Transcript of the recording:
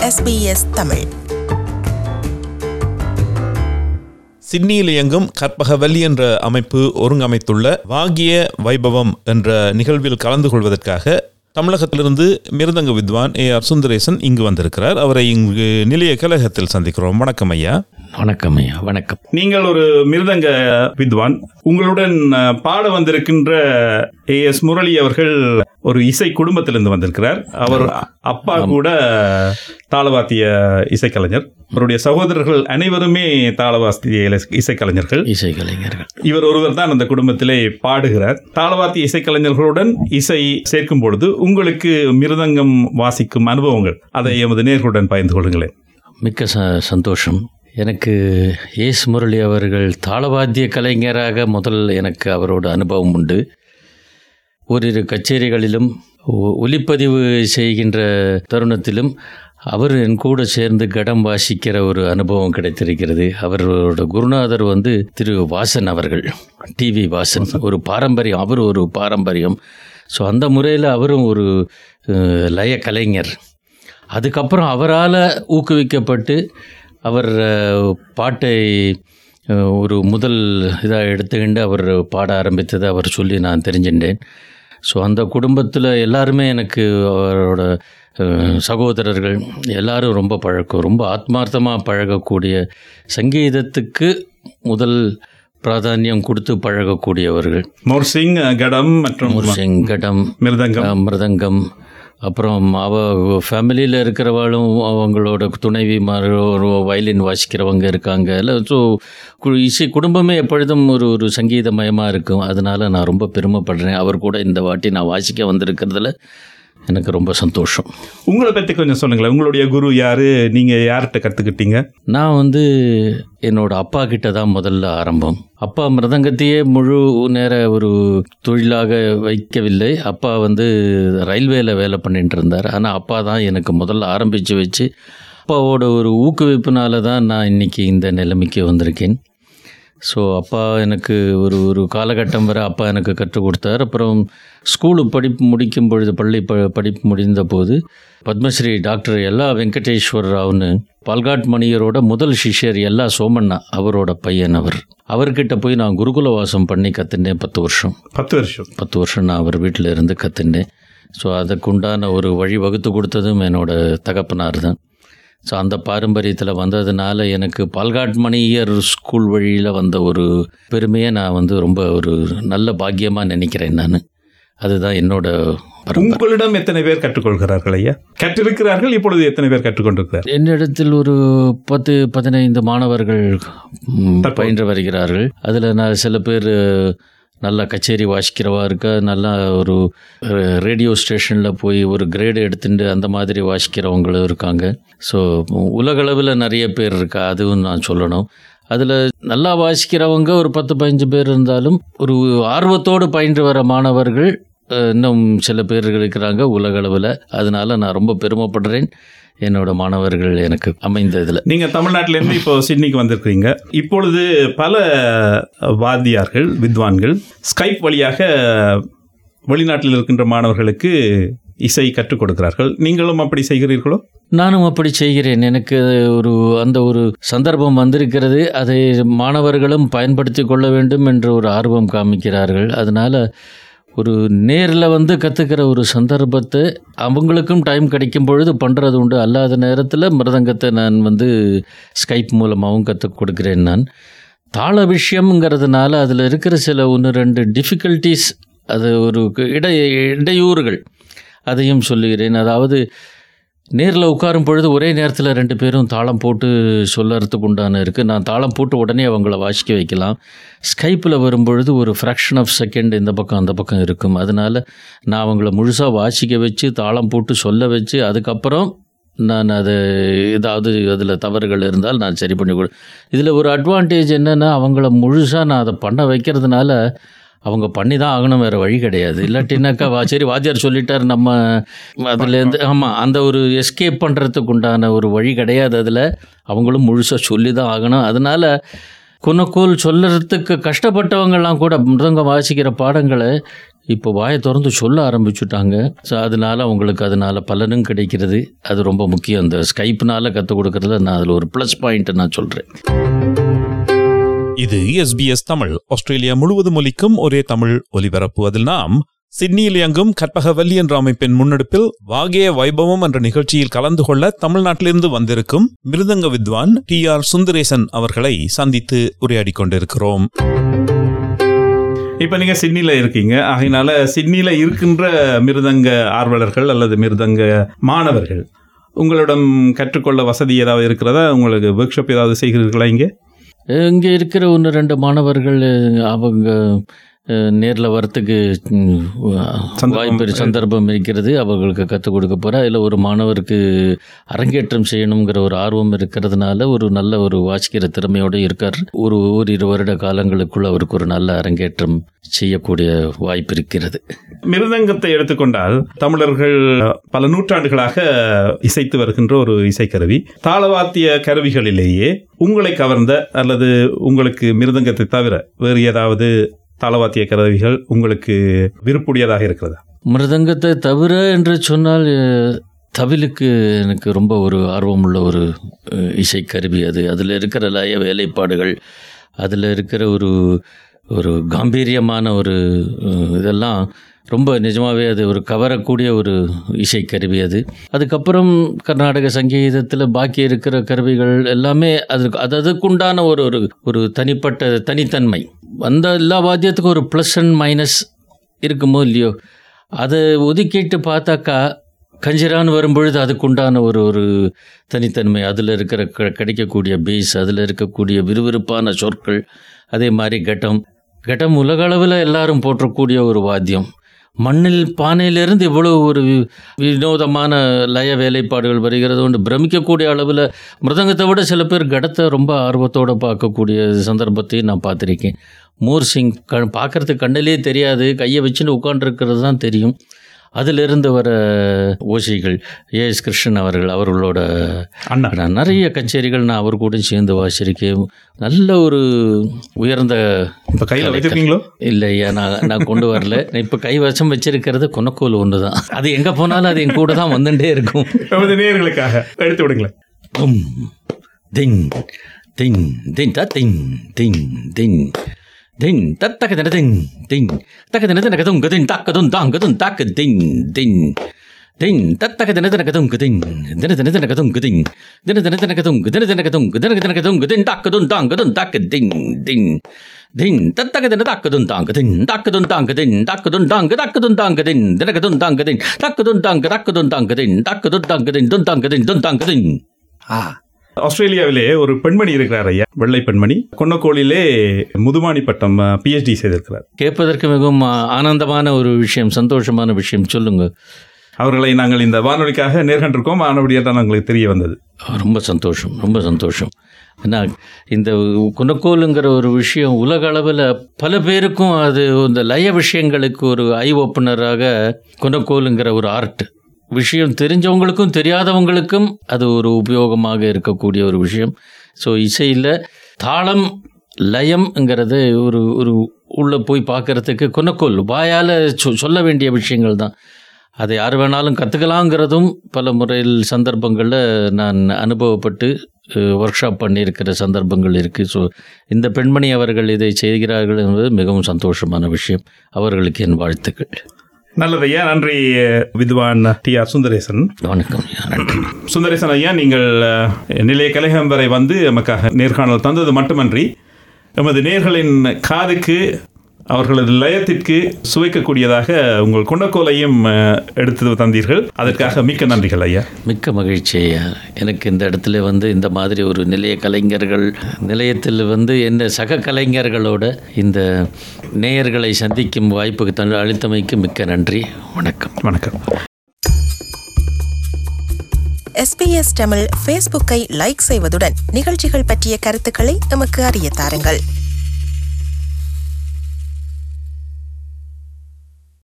SBS Tamil சிட்னியில் இயங்கும் கற்பகவல்லி என்ற அமைப்பு ஒருங்கமைத்துள்ள வாகிய வைபவம் என்ற நிகழ்வில் கலந்து கொள்வதற்காக தமிழகத்திலிருந்து மிருதங்க வித்வான் ஏ ஆர் சுந்தரேசன் இங்கு வந்திருக்கிறார் அவரை இங்கு நிலைய கழகத்தில் சந்திக்கிறோம் வணக்கம் ஐயா வணக்கம் ஐயா வணக்கம் நீங்கள் ஒரு மிருதங்க வித்வான் உங்களுடன் அஹ், பாட வந்திருக்கின்ற ஏ எஸ் முரளி அவர்கள் ஒரு இசை குடும்பத்திலிருந்து வந்திருக்கிறார் அவர் அப்பா கூட தாளவாத்திய இசைக்கலைஞர் அவருடைய சகோதரர்கள் அனைவருமே தாளவாத்திய இலை- இசைக்கலைஞர்கள் இசைக்கலைஞர்கள் இவர் ஒருவர் தான் அந்த குடும்பத்திலே பாடுகிறார் தாளவாத்திய இசைக்கலைஞர்களுடன் இசை சேர்க்கும் பொழுது உங்களுக்கு மிருதங்கம் வாசிக்கும் அனுபவங்கள் அதை எமது நேர்களுடன் பகிர்ந்து கொள்ளுங்களேன் மிக்க ச சந்தோஷம் எனக்கு ஏஸ் முரளி அவர்கள் தாளவாத்திய கலைஞராக முதல் எனக்கு அவரோட அனுபவம் உண்டு ஓரிரு கச்சேரிகளிலும் ஒ- ஒலிப்பதிவு செய்கின்ற தருணத்திலும் அவர் என் கூட சேர்ந்து கடம் வாசிக்கிற ஒரு அனுபவம் கிடைத்திருக்கிறது அவரோட குருநாதர் வந்து திரு வாசன் அவர்கள் டிவி வாசன் ஒரு பாரம்பரியம் அவர் ஒரு பாரம்பரியம் ஸோ அந்த முறையில் அவரும் ஒரு அஹ், லய கலைஞர் அதுக்கப்புறம் அவரால் ஊக்குவிக்கப்பட்டு அவர் அஹ், பாட்டை அஹ், ஒரு முதல் இதாக எடுத்துக்கிண்டு அவர் பாட ஆரம்பித்ததை அவர் சொல்லி நான் தெரிஞ்சுட்டேன் ஸோ அந்த குடும்பத்தில் எல்லாருமே எனக்கு அவரோட அஹ், சகோதரர்கள் எல்லாரும் ரொம்ப பழக்கம் ரொம்ப ஆத்மார்த்தமாக பழகக்கூடிய சங்கீதத்துக்கு முதல் பிராதானியம் கொடுத்து பழகக்கூடியவர்கள் மோர்சிங் கடம் மற்றும் சிங் கடம் மிருதங்கம் அஹ், மிருதங்கம் அப்புறம் அவ ஃபேமிலியில் இருக்கிறவாளும் அவங்களோட துணைவிமார் ஒரு வயலின் வாசிக்கிறவங்க இருக்காங்க இல்லை ஸோ இசை குடும்பமே எப்பொழுதும் ஒரு ஒரு சங்கீதமயமாக இருக்கும் அதனால நான் ரொம்ப பெருமைப்படுறேன் அவர் கூட இந்த வாட்டி நான் வாசிக்க வந்திருக்கிறதுல எனக்கு ரொம்ப சந்தோஷம் உங்களை பத்தி கொஞ்சம் சொல்லுங்களேன் உங்களுடைய குரு யாரு நீங்க யார்கிட்ட கத்துக்கிட்டீங்க நான் வந்து என்னோட அப்பா கிட்ட தான் முதல்ல ஆரம்பம் அப்பா மிருதங்கத்தையே முழு நேர ஒரு தொழிலாக வைக்கவில்லை அப்பா வந்து ரயில்வேல வேலை பண்ணிட்டு இருந்தார் ஆனால் அப்பா தான் எனக்கு முதல்ல ஆரம்பித்து வச்சு அப்பாவோட ஒரு ஊக்குவிப்புனால தான் நான் இன்னைக்கு இந்த நிலைமைக்கு வந்திருக்கேன் ஸோ அப்பா எனக்கு ஒரு ஒரு காலகட்டம் வரை அப்பா எனக்கு கற்றுக் கொடுத்தார் அப்புறம் ஸ்கூலு படிப்பு முடிக்கும் பொழுது பள்ளி ப படிப்பு முடிந்த போது பத்மஸ்ரீ டாக்டர் எல்லா வெங்கடேஸ்வர் ராவ்னு பால்காட் மணியரோட முதல் சிஷ்யர் எல்லா சோமண்ணா அவரோட பையன் அவர் அவர்கிட்ட போய் நான் குருகுல வாசம் பண்ணி கற்றுனேன் பத்து வருஷம் பத்து வருஷம் பத்து வருஷம் நான் அவர் வீட்டில் இருந்து கற்றுண்டேன் ஸோ அதுக்குண்டான ஒரு வழி வகுத்து கொடுத்ததும் என்னோட தகப்பனார் தான் ஸோ அந்த பாரம்பரியத்தில் வந்ததுனால எனக்கு பால்காட் மணியர் ஸ்கூல் வழியில் வந்த ஒரு பெருமையை நான் வந்து ரொம்ப ஒரு நல்ல பாக்கியமாக நினைக்கிறேன் நான் அதுதான் என்னோட பரம்பரை உங்களிடம் எத்தனை பேர் கற்றுக்கொள்கிறார்கள் ஐயா கற்றிருக்கிறார்கள் இப்பொழுது எத்தனை பேர் கற்றுக்கொண்டிருக்கிறார் என்னிடத்தில் ஒரு பத்து பதினைந்து மாணவர்கள் ம், பயின்று வருகிறார்கள் அதில் நான் சில பேர் நல்லா கச்சேரி வாசிக்கிறவா இருக்கா நல்லா ஒரு அஹ், ரேடியோ ஸ்டேஷனில் போய் ஒரு கிரேடு எடுத்துட்டு அந்த மாதிரி வாசிக்கிறவங்களும் இருக்காங்க ஸோ உலகளவில் நிறைய பேர் இருக்கா அதுவும் நான் சொல்லணும் அதில் நல்லா வாசிக்கிறவங்க ஒரு பத்து பதினஞ்சு பேர் இருந்தாலும் ஒரு ஆர்வத்தோடு பயின்று வர மாணவர்கள் அஹ், இன்னும் சில பேர் இருக்கிறாங்க உலகளவில் அதனால நான் ரொம்ப பெருமைப்படுறேன் என்னோட மாணவர்கள் எனக்கு அமைந்த இதில் நீங்க தமிழ்நாட்டில இருந்து இப்போ சிட்னிக்கு வந்திருக்கிறீங்க இப்பொழுது பல வாத்தியார்கள் வித்வான்கள் ஸ்கைப் வழியாக வெளிநாட்டில் இருக்கின்ற மாணவர்களுக்கு இசை கற்றுக் கொடுக்கிறார்கள் நீங்களும் அப்படி செய்கிறீர்களோ நானும் அப்படி செய்கிறேன் எனக்கு ஒரு அந்த ஒரு சந்தர்ப்பம் வந்திருக்கிறது அதை மாணவர்களும் பயன்படுத்தி கொள்ள வேண்டும் என்ற ஒரு ஆர்வம் காமிக்கிறார்கள் அதனால் ஒரு நேரில் வந்து கற்றுக்கிற ஒரு சந்தர்ப்பத்தை அவங்களுக்கும் டைம் கிடைக்கும் பொழுது பண்ணுறது உண்டு அல்லாத நேரத்தில் மிருதங்கத்தை நான் வந்து ஸ்கைப் மூலமாகவும் கற்றுக் கொடுக்கிறேன் நான் தாள விஷயம்ங்கிறதுனால அதில் இருக்கிற சில ஒன்று ரெண்டு டிஃபிகல்ட்டிஸ் அது ஒரு இடை இடையூறுகள் அதையும் சொல்லுகிறேன் அதாவது நேரில் உட்காரும் பொழுது ஒரே நேரத்தில் ரெண்டு பேரும் தாளம் போட்டு சொல்லறதுக்கு உண்டான இருக்குது நான் தாளம் போட்டு உடனே அவங்கள வாசிக்க வைக்கலாம் ஸ்கைப்பில் வரும்பொழுது ஒரு ஃப்ராக்ஷன் ஆஃப் செகண்ட் இந்த பக்கம் அந்த பக்கம் இருக்கும் அதனால் நான் அவங்கள முழுசாக வாசிக்க வச்சு தாளம் போட்டு சொல்ல வச்சு அதுக்கப்புறம் நான் அது ஏதாவது அதில் தவறுகள் இருந்தால் நான் சரி பண்ணி கொடு இதில் ஒரு அட்வான்டேஜ் என்னென்னா அவங்கள முழுசாக நான் அதை பண்ண வைக்கிறதுனால அவங்க பண்ணி தான் ஆகணும் வேறு வழி கிடையாது இல்லாட்டினாக்கா வா சரி வாத்தியார் சொல்லிட்டார் நம்ம அதுலேருந்து ஆமாம் அந்த ஒரு எஸ்கேப் பண்ணுறதுக்கு உண்டான ஒரு வழி கிடையாது அதில் அவங்களும் முழுசாக சொல்லி தான் ஆகணும் அதனால் குணக்கூல் சொல்லறதுக்கு கஷ்டப்பட்டவங்கெல்லாம் கூட மிருதங்கம் வாசிக்கிற பாடங்களை இப்போ வாயை திறந்து சொல்ல ஆரம்பிச்சுட்டாங்க ஸோ அதனால அவங்களுக்கு அதனால பலனும் கிடைக்கிறது அது ரொம்ப முக்கியம் இந்த ஸ்கைப்னால கற்றுக் கொடுக்கறதுல நான் அதில் ஒரு ப்ளஸ் பாயிண்ட்டை நான் சொல்கிறேன் இது எஸ்பிஎஸ் தமிழ் ஆஸ்திரேலியா முழுவதும் ஒலிக்கும் ஒரே தமிழ் ஒலிபரப்பு அதில் நாம் சிட்னியில் இயங்கும் கற்பகவல்லி என்ற அமைப்பின் முன்னெடுப்பில் வாகேய வைபவம் என்ற நிகழ்ச்சியில் கலந்து கொள்ள தமிழ்நாட்டிலிருந்து வந்திருக்கும் மிருதங்க வித்வான் டி ஆர் சுந்தரேசன் அவர்களை சந்தித்து உரையாடிக் கொண்டிருக்கிறோம் இப்போ நீங்கள் சிட்னியில் இருக்கீங்க ஆகையினால சிட்னியில் இருக்கின்ற மிருதங்க ஆர்வலர்கள் அல்லது மிருதங்க மாணவர்கள் உங்களிடம் கற்றுக்கொள்ள வசதி ஏதாவது இருக்கிறதா உங்களுக்கு ஒர்க் ஷாப் ஏதாவது செய்கிறீர்களா இங்கே இங்கே இருக்கிற ஒன்று ரெண்டு மாணவர்கள் அவங்க நேரில் வரத்துக்கு ம், சந்தர்ப்பம் வாய்ப்பு சந்தர்ப்பம் இருக்கிறது அவர்களுக்கு கற்றுக் கொடுக்க போகிறேன் அதில் ஒரு மாணவருக்கு அரங்கேற்றம் செய்யணுங்கிற ஒரு ஆர்வம் இருக்கிறதுனால ஒரு நல்ல ஒரு வாசிக்கிற திறமையோடு இருக்கார் ஒரு ஓரிரு வருட காலங்களுக்குள் அவருக்கு ஒரு நல்ல அரங்கேற்றம் செய்யக்கூடிய வாய்ப்பு இருக்கிறது மிருதங்கத்தை எடுத்துக்கொண்டால் தமிழர்கள் பல நூற்றாண்டுகளாக இசைத்து வருகின்ற ஒரு இசைக்கருவி தாளவாத்திய கருவிகளிலேயே உங்களை கவர்ந்த அல்லது உங்களுக்கு மிருதங்கத்தை தவிர வேறு ஏதாவது தாளவாத்திய கருவிகள் உங்களுக்கு விருப்புடையதாக இருக்கிறதா மிருதங்கத்தை தவிர என்று சொன்னால் அஹ், தவிலுக்கு எனக்கு ரொம்ப ஒரு ஆர்வமுள்ள ஒரு அஹ், இசைக்கருவி அது அதில் இருக்கிற லய வேலைப்பாடுகள் அதில் இருக்கிற ஒரு ஒரு காம்பீரியமான ஒரு அஹ், இதெல்லாம் ரொம்ப நிஜமாகவே அது ஒரு கவரக்கூடிய ஒரு இசைக்கருவி அது அதுக்கப்புறம் கர்நாடக சங்கீதத்தில் பாக்கி இருக்கிற கருவிகள் எல்லாமே அதுக்கு அது அதுக்குண்டான ஒரு ஒரு ஒரு தனிப்பட்ட தனித்தன்மை அந்த எல்லா வாத்தியத்துக்கும் ஒரு ப்ளஸ் அண்ட் மைனஸ் இருக்குமோ இல்லையோ அதை ஒதுக்கிட்டு பார்த்தாக்கா கஞ்சிரான்னு வரும்பொழுது அதுக்குண்டான ஒரு ஒரு தனித்தன்மை அதில் இருக்கிற க கிடைக்கக்கூடிய பேஸ் அதில் இருக்கக்கூடிய விறுவிறுப்பான சொற்கள் அதே மாதிரி கட்டம் கட்டம் உலக அளவில் எல்லாரும் போற்றக்கூடிய ஒரு வாத்தியம் மண்ணில் பானையிலிருந்து இவ்வளவு ஒரு வி- வினோதமான லய வேலைப்பாடுகள் வருகிறது ஒன்று பிரமிக்கக்கூடிய அளவில் மிருதங்கத்தை விட சில பேர் கடத்தை ரொம்ப ஆர்வத்தோடு பார்க்கக்கூடிய சந்தர்ப்பத்தையும் நான் பார்த்துருக்கேன் மோர் சிங் க பார்க்குறதுக்கு கண்ணிலே தெரியாது கையை வச்சுன்னு உட்காண்டிருக்கிறது தான் தெரியும் அதிலிருந்து வர ஓசைகள் ஏஎஸ் கிருஷ்ணன் அவர்கள் அவர்களோட அண்ணா நான் நிறைய கச்சேரிகள் நான் அவர் கூட சேர்ந்து வாசிச்சிருக்கேன் நல்ல ஒரு உயர்ந்த இப்போ கையில் வச்சிருக்கீங்களோ இல்லை ஐயா நான் நான் கொண்டு வரல நான் இப்போ கைவசம் வச்சிருக்கிறது கொனக்கோல் ஒன்று தான் அது எங்கே போனாலும் அது என் கூட தான் வந்துட்டே இருக்கும் நமது நேயர்களுக்காக எடுத்து விடுங்களேன் தும் திங் திங் திங் த திங் திங் திங் திங் தத்தக்க தின திங் திங் தக்க தின தினக்க துங்க திங் தக்க தும் தாங்க தும் தாக்க திங் திங் திங் தத்தக்க தின தினக்க துங்க திங் தின தின தினக்க துங்க திங் தின தின தினக்க துங்க தின தினக்க துங்க தினக்க தினக்க துங்க திங் தக்க தும் தாங்க தும் தாக்க திங் திங் திங் தத்தக்க தின தாக்க தும் தாங்க திங் தாக்க தும் தாங்க திங் தாக்க தும் தாங்க தாக்க தும் தாங்க திங் தினக்க தும் தாங்க திங் தாக்க தும் தாங்க தாக்க தும் தாங்க திங் தாக்க தும் தாங்க திங் தும் தாங்க திங் தும் தாங்க திங் ஆ ஆஸ்திரேலியாவிலே ஒரு பெண்மணி இருக்கிறார் ஐயா வெள்ளை பெண்மணி கொன்னக்கோளிலே முதுமானி பட்டம் பிஹெச்டி செய்திருக்கிறார் கேட்பதற்கு மிகவும் ஆ- ஆனந்தமான ஒரு விஷயம் சந்தோஷமான விஷயம் சொல்லுங்க அவர்களை நாங்கள் இந்த வானொலிக்காக நேர்கண்டிருக்கோம் வானொலியாக தான் எங்களுக்கு தெரிய வந்தது ரொம்ப சந்தோஷம் ரொம்ப சந்தோஷம் ஏன்னா இந்த குணக்கோலுங்கிற ஒரு விஷயம் உலக அளவில் பல பேருக்கும் அது இந்த லய விஷயங்களுக்கு ஒரு ஐ ஓப்பனராக குணக்கோலுங்கிற ஒரு ஆர்ட் விஷயம் தெரிஞ்சவங்களுக்கும் தெரியாதவங்களுக்கும் அது ஒரு உபயோகமாக இருக்கக்கூடிய ஒரு விஷயம் ஸோ இசையில் தாளம் லயம்ங்கிறது ஒரு ஒரு உள்ளே போய் பார்க்கறதுக்கு குணக்கோல் வாயால் சொ சொல்ல வேண்டிய விஷயங்கள் தான் அதை யார் வேணாலும் கற்றுக்கலாங்கிறதும் பல முறையில் சந்தர்ப்பங்களில் நான் அனுபவப்பட்டு ஒர்க் ஷாப் பண்ணியிருக்கிற சந்தர்ப்பங்கள் இருக்குது ஸோ இந்த பெண்மணி அவர்கள் இதை செய்கிறார்கள் என்பது மிகவும் சந்தோஷமான விஷயம் அவர்களுக்கு என் வாழ்த்துக்கள் நல்லது ஐயா நன்றி வித்வான் டி ஆர் சுந்தரேசன் வணக்கம் ஐயா, நன்றி சுந்தரேசன் ஐயா நீங்கள் அஹ், நிலைய கலைகம் வரை வந்து எமக்காக நேர்காணல் தந்தது மட்டுமன்றி எமது நேர்களின் காதுக்கு அவர்களது லயத்திற்கு சுவைக்கக்கூடியதாக உங்கள் கொண்டக்கோலையும் அஹ், எடுத்து தந்தீர்கள் அதற்காக மிக்க நன்றிகள் ஐயா மிக்க மகிழ்ச்சி ஐயா எனக்கு இந்த இடத்துல வந்து இந்த மாதிரி ஒரு நிலைய கலைஞர்கள் நிலையத்தில் வந்து என்ன சக கலைஞர்களோட இந்த நேயர்களை சந்திக்கும் வாய்ப்புக்கு தன் அளித்தமைக்கு மிக்க நன்றி வணக்கம் வணக்கம் எஸ்பிஎஸ் தமிழ் ஃபேஸ்புக்கை லைக் செய்வதுடன் நிகழ்ச்சிகள் பற்றிய கருத்துக்களை எமக்கு அறிய தாருங்கள்